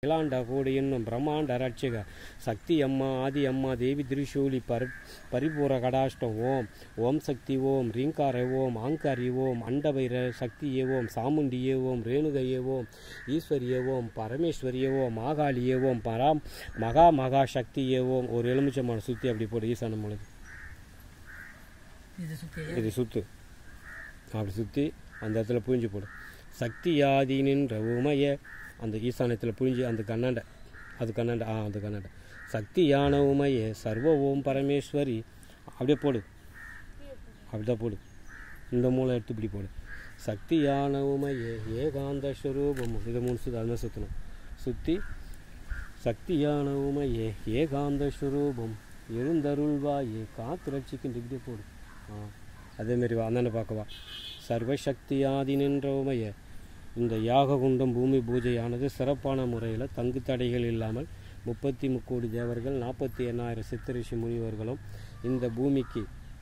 அகிலாண்ட கோடி என்னும் பிரம்மாண்ட ரட்சக சக்தி அம்மா ஆதி அம்மா தேவி திரிசூலி பரி பரிபூர கடாஷ்டம் ஓம் ஓம் சக்தி ஓம் ரீங்கார ஓம் ஆங்காரி ஓம் அண்டபைர சக்தியே ஓம் சாமுண்டியே ஓம் ரேணுகையே ஓம் ஈஸ்வரியே ஓம் பரமேஸ்வரியே ஓம் மாகாளியே ஓம் பரா மகா மகா சக்தியே ஓம் ஒரு எலுமிச்சமான சுற்றி அப்படி போடு ஈசான முழுது இது சுற்றி இது சுத்து அப்படி சுற்றி அந்த இடத்துல புழிஞ்சு போடு சக்தியாதி நின்ற உமைய அந்த ஈசானத்தில் புழிஞ்சு அந்த கண்ணாண்ட அது கண்ணாண்ட ஆ அந்த கண்ணாண்ட சக்தியான உமைய சர்வ ஓம் பரமேஸ்வரி அப்படியே போடு அப்படிதான் போடு இந்த மூளை எடுத்து இப்படி போடு சக்தியான உமைய ஏகாந்த ஸ்வரூபம் இதை மூணு சுத்து அது மாதிரி சுற்றணும் சுற்றி சக்தியான உமையே ஏகாந்த ஸ்வரூபம் எழுந்தருள்வாயே காத்து ரட்சிக்கின்ற இப்படியே போடு ஆ அதேமாரி வா அந்தாண்ட பார்க்கவா சர்வசக்தியாதி நின்ற உமைய இந்த யாக குண்டம் பூமி பூஜையானது சிறப்பான முறையில் தங்கு தடைகள் இல்லாமல் முப்பத்தி முக்கோடி தேவர்கள் நாற்பத்தி எண்ணாயிரம் சித்தரிஷி முனிவர்களும் இந்த பூமிக்கு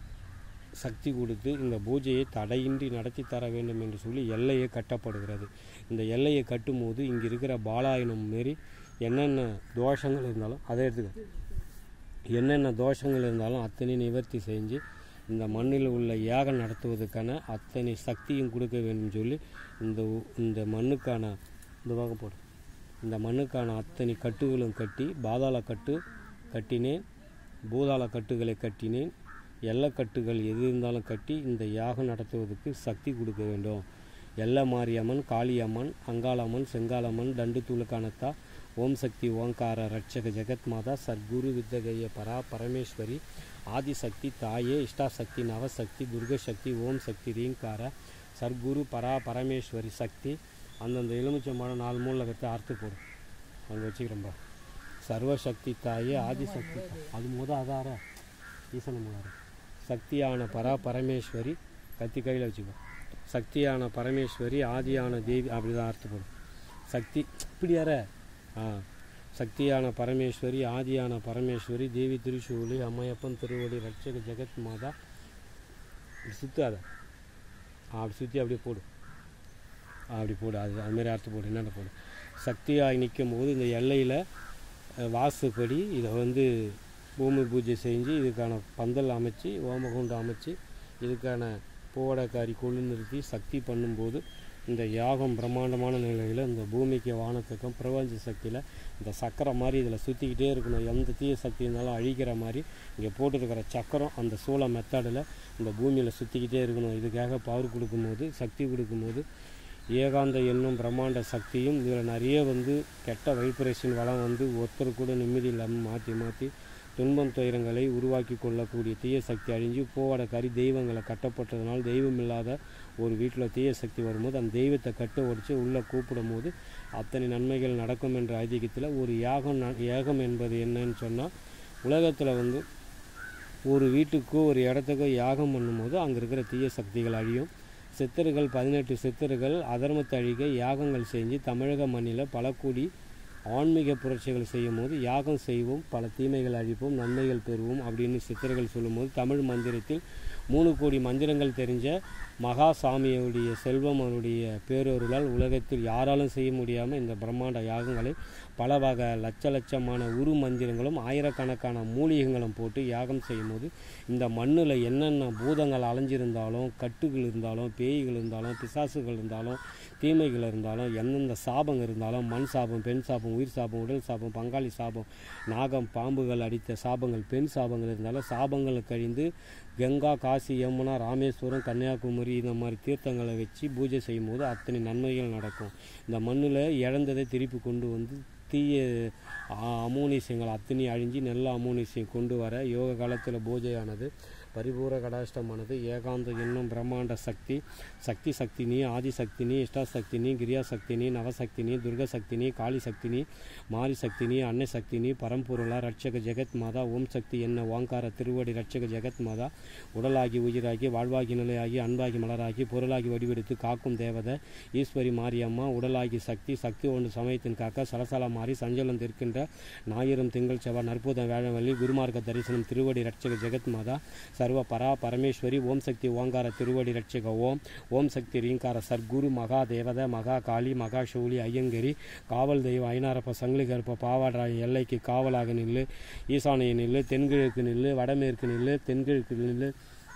சக்தி கொடுத்து இந்த பூஜையை தடையின்றி நடத்தி தர வேண்டும் என்று சொல்லி எல்லையை கட்டப்படுகிறது இந்த எல்லையை கட்டும்போது இங்கே இருக்கிற பாலாயனம் மாரி என்னென்ன தோஷங்கள் இருந்தாலும் அதை எடுத்துக்க என்னென்ன தோஷங்கள் இருந்தாலும் அத்தனை நிவர்த்தி செஞ்சு இந்த மண்ணில் உள்ள யாகம் நடத்துவதற்கான அத்தனை சக்தியும் கொடுக்க வேண்டும் சொல்லி இந்த உ- இந்த மண்ணுக்கான இந்த வகை போடு இந்த மண்ணுக்கான அத்தனை கட்டுகளும் கட்டி பாதாள கட்டு கட்டினேன் பூதாள கட்டுகளை கட்டினேன் எல்லக்கட்டுகள் எது இருந்தாலும் கட்டி இந்த யாகம் நடத்துவதற்கு சக்தி கொடுக்க வேண்டும் எல்ல மாரியம்மன் காளியம்மன் அங்காளம்மன் செங்காலம்மன் தண்டு தூளுக்கானத்தா ஓம் சக்தி ஓங்கார ரட்சக ஜெகத் மாதா சர்க்குரு வித்தகைய பரா பரமேஸ்வரி ஆதிசக்தி தாயே இஷ்டாசக்தி நவசக்தி துர்கசக்தி ஓம் சக்தி ரீங்கார சர்க்குரு பரா பரமேஸ்வரி சக்தி அந்தந்த எலுமிச்சம்பழம் நாலு மூணில் கற்று அறுத்து போடும் அங்கே வச்சுக்கிறோம்பா சர்வசக்தி தாயே ஆதிசக்தி தா- அது முத அதார ஈசன முதார சக்தியான பரா பரமேஸ்வரி கத்தி கையில் வச்சுக்கோ சக்தியான பரமேஸ்வரி ஆதியான தேவி அப்படி தான் அர்த்தம் போடும் சக்தி இப்படி யார ஆ சக்தியான பரமேஸ்வரி ஆதியான பரமேஸ்வரி தேவி திருசூலி அம்மையப்பன் திருவடி ரட்சக ஜெகத் மாதா இப்படி சுத்தாத அப்படி சுற்றி அப்படியே போடு அப்படி போடு அது அதுமாரி அர்த்தம் போடு என்னென்ன போடு சக்தியாய் நிற்கும் போது இந்த எல்லையில் வாசுப்படி இதை வந்து பூமி பூஜை செஞ்சு இதுக்கான பந்தல் அமைச்சு ஓமகுண்டம் அமைச்சு இதுக்கான பூவடக்காரி கொள்ளு நிறுத்தி சக்தி பண்ணும்போது இந்த யாகம் பிரம்மாண்டமான நிலையில் இந்த பூமிக்கு வானத்துக்கும் பிரபஞ்ச சக்தியில் இந்த சக்கரை மாதிரி இதில் சுற்றிக்கிட்டே இருக்கணும் எந்த தீய சக்தி இருந்தாலும் அழிக்கிற மாதிரி இங்கே போட்டிருக்கிற சக்கரம் அந்த சூள மெத்தடில் இந்த பூமியில் சுற்றிக்கிட்டே இருக்கணும் இதுக்காக பவர் கொடுக்கும்போது சக்தி கொடுக்கும்போது ஏகாந்த என்னும் பிரம்மாண்ட சக்தியும் இதில் நிறைய வந்து கெட்ட வைப்ரேஷன் வளம் வந்து ஒருத்தர் கூட நிம்மதி இல்லாமல் மாற்றி மாற்றி துன்பம் துயரங்களை உருவாக்கி கொள்ளக்கூடிய தீய சக்தி அழிஞ்சு போவாட கறி தெய்வங்களை கட்டப்பட்டதுனால் தெய்வம் இல்லாத ஒரு வீட்டில் தீய சக்தி வரும்போது அந்த தெய்வத்தை கட்ட உடைச்சு உள்ளே கூப்பிடும் போது அத்தனை நன்மைகள் நடக்கும் என்ற ஐதீகத்தில் ஒரு யாகம் ந- யாகம் என்பது என்னன்னு சொன்னால் உலகத்தில் வந்து ஒரு வீட்டுக்கோ ஒரு இடத்துக்கோ யாகம் பண்ணும்போது அங்கே இருக்கிற தீய சக்திகள் அழியும் சித்தர்கள் பதினெட்டு சித்தர்கள் அதர்மத்தை அழிக்க யாகங்கள் செஞ்சு தமிழக மண்ணில் பல கோடி ஆன்மீக புரட்சிகள் செய்யும் போது யாகம் செய்வோம் பல தீமைகள் அழிப்போம் நன்மைகள் பெறுவோம் அப்படின்னு சித்தர்கள் சொல்லும்போது தமிழ் மந்திரத்தில் மூணு கோடி மந்திரங்கள் தெரிஞ்ச மகா சாமியுடைய செல்வம் அவருடைய பேரொருளால் உலகத்தில் யாராலும் செய்ய முடியாமல் இந்த பிரம்மாண்ட யாகங்களை பல வகை லட்ச லட்சமான உரு மந்திரங்களும் ஆயிரக்கணக்கான மூலிகைகளும் போட்டு யாகம் செய்யும்போது இந்த மண்ணில் என்னென்ன பூதங்கள் அலைஞ்சிருந்தாலும் கட்டுகள் இருந்தாலும் பேய்கள் இருந்தாலும் பிசாசுகள் இருந்தாலும் தீமைகள் இருந்தாலும் எந்தெந்த சாபம் இருந்தாலும் மண் சாபம் பெண் சாபம் உயிர் சாபம் உடல் சாபம் பங்காளி சாபம் நாகம் பாம்புகள் அடித்த சாபங்கள் பெண் சாபங்கள் இருந்தாலும் சாபங்கள் கழிந்து கங்கா காசி யமுனா ராமேஸ்வரம் கன்னியாகுமரி இந்த மாதிரி தீர்த்தங்களை வச்சு பூஜை செய்யும்போது அத்தனை நன்மைகள் நடக்கும் இந்த மண்ணில் இழந்ததை திருப்பி கொண்டு வந்து தீய ஆ- அமோனிசியங்கள் அத்தனை அழிஞ்சு நல்ல அமோனிசியம் கொண்டு வர யோக காலத்தில் பூஜையானது பரிபூர கடாஷ்டமானது ஏகாந்த என்னும் பிரம்மாண்ட சக்தி சக்தி சக்தினி ஆதிசக்தினி இஷ்டாசக்தினி கிரியாசக்தினி நவசக்தினி துர்கசக்தினி காளி சக்தினி மாரி சக்தினி அன்னை சக்தினி பரம்பொருளா ரட்சக ஜெகத் மாதா ஓம் சக்தி என்ன ஓங்கார திருவடி ரட்சக ஜெகத் மாதா உடலாகி உயிராகி வாழ்வாகி நிலையாகி அன்பாகி மலராகி பொருளாகி வடிவெடுத்து காக்கும் தேவதை ஈஸ்வரி மாரியம்மா உடலாகி சக்தி சக்தி ஒன்று சமயத்தின் காக்க சலசல மாறி சஞ்சலம் திருக்கின்ற ஞாயிறும் திங்கள் செவ்வாய் நற்புதம் வேழவள்ளி குருமார்க்க தரிசனம் திருவடி ரட்சக ஜெகத் மாதா சர்வ பரா பரமேஸ்வரி ஓம் சக்தி ஓங்கார திருவடி ரட்சக ஓம் ஓம் சக்தி ரீங்கார சர்க்குரு மகா தேவத மகா காளி மகா சூலி ஐயங்கரி காவல் தெய்வம் ஐநாரப்ப சங்கிலி கருப்ப பாவாடராய எல்லைக்கு காவலாக நில்லு ஈசானிய நில்லு தென்கிழக்கு நில்லு வடமேற்கு நில்லு தென்கிழக்கு நில்லு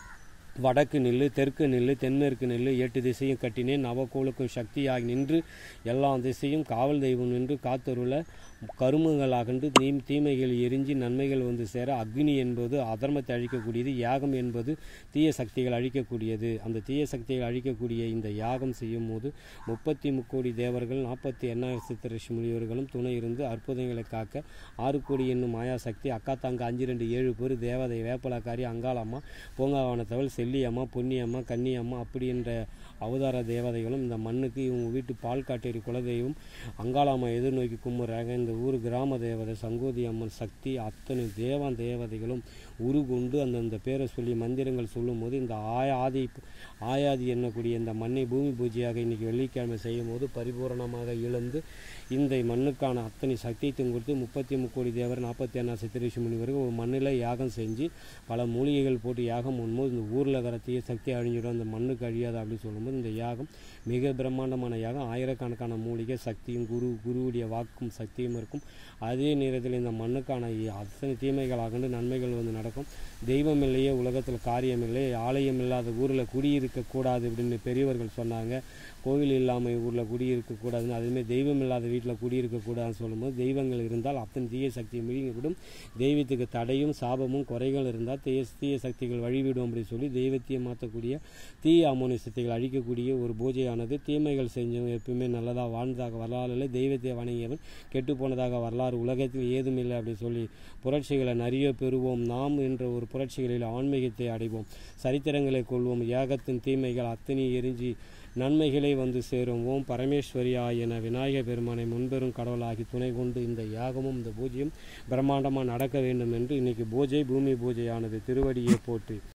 வடக்கு நில்லு தெற்கு நில்லு தென்மேற்கு நில்லு எட்டு திசையும் கட்டினேன் நவக்கோளுக்கும் சக்தியாகி நின்று எல்லா திசையும் காவல் தெய்வம் நின்று காத்தருள கருமங்களாகண்டு தீ தீமைகள் எரிஞ்சு நன்மைகள் வந்து சேர அக்னி என்பது அதர்மத்தை அழிக்கக்கூடியது யாகம் என்பது தீய சக்திகள் அழிக்கக்கூடியது அந்த தீய சக்திகள் அழிக்கக்கூடிய இந்த யாகம் செய்யும் போது முப்பத்தி முக்கோடி தேவர்கள் நாற்பத்தி எண்ணாயிரம் சித்தரிஷி முனிவர்களும் துணை இருந்து அற்புதங்களை காக்க ஆறு கோடி என்னும் மாயாசக்தி அக்கா தாங்க அஞ்சு ரெண்டு ஏழு பேர் தேவதை வேப்பலக்காரி அங்காளம்மா பூங்காவனத்தவள் செல்லியம்மா பொன்னியம்மா கன்னியம்மா அப்படி என்ற அவதார தேவதைகளும் இந்த மண்ணுக்கு இவங்க வீட்டு பால் காட்டேரி குலதெய்வம் அங்காளம்மா எதிர்நோக்கி கும்புறாங்க இந்த ஊர் கிராம தேவதை சங்கோதி அம்மன் சக்தி அத்தனை தேவ தேவதைகளும் உருகொண்டு அந்தந்த பேரை சொல்லி மந்திரங்கள் சொல்லும்போது இந்த ஆயாதி ஆயாதி எண்ணக்கூடிய இந்த மண்ணை பூமி பூஜையாக இன்னைக்கு வெள்ளிக்கிழமை செய்யும் போது பரிபூரணமாக இழந்து இந்த மண்ணுக்கான அத்தனை சக்தியத்தையும் கொடுத்து முப்பத்தி முக்கோடி தேவர் நாற்பத்தி எண்ணாம் சித்திரிஷி முனிவர்கள் ஒரு மண்ணில் யாகம் செஞ்சு பல மூலிகைகள் போட்டு யாகம் பண்ணும்போது இந்த ஊரில் இருக்கிற தீய சக்தி அழிஞ்சிடும் அந்த மண்ணுக்கு அழியாது அப்படின்னு சொல்லும்போது இந்த யாகம் மிக பிரம்மாண்டமான யாகம் ஆயிரக்கணக்கான மூலிகை சக்தியும் குரு குருவுடைய வாக்கும் சக்தியும் இருக்கும் அதே நேரத்தில் இந்த மண்ணுக்கான அத்தனை தீமைகள் அகண்டு நன்மைகள் வந்து நடக்கும் தெய்வம் இல்லையே உலகத்தில் காரியம் இல்லை ஆலயம் இல்லாத ஊரில் குடியிருக்கக்கூடாது அப்படின்னு பெரியவர்கள் சொன்னாங்க கோவில் இல்லாமல் ஊரில் குடியிருக்கக்கூடாதுன்னு அதுமாதிரி தெய்வம் இல்லாத வீட்டில் குடியிருக்கக்கூடாதுன்னு சொல்லும்போது தெய்வங்கள் இருந்தால் அத்தனை தீய சக்தியை விழுங்கிவிடும் தெய்வத்துக்கு தடையும் சாபமும் குறைகள் இருந்தால் தீய தீய சக்திகள் வழிவிடும் அப்படின்னு சொல்லி தெய்வத்தையே மாற்றக்கூடிய தீய அமோனிய சக்திகள் அழிக்கக்கூடிய ஒரு பூஜையானது தீமைகள் செஞ்சவன் எப்பவுமே நல்லதாக வாழ்ந்ததாக வரலாறு இல்லை தெய்வத்தை வணங்கியவன் கெட்டு போனதாக வரலாறு உலகத்தில் ஏதும் இல்லை அப்படின்னு சொல்லி புரட்சிகளை நிறைய பெறுவோம் நாம் என்ற ஒரு புரட்சிகளில் ஆன்மீகத்தை அடைவோம் சரித்திரங்களை கொள்வோம் ஏகத்தின் தீமைகள் அத்தனை எரிஞ்சு நன்மைகளை வந்து சேரும் ஓம் பரமேஸ்வரியா என விநாயக பெருமானை முன்பெரும் கடவுளாகி துணை கொண்டு இந்த யாகமும் இந்த பூஜையும் பிரம்மாண்டமாக நடக்க வேண்டும் என்று இன்னைக்கு பூஜை பூமி பூஜையானது திருவடியை போற்றி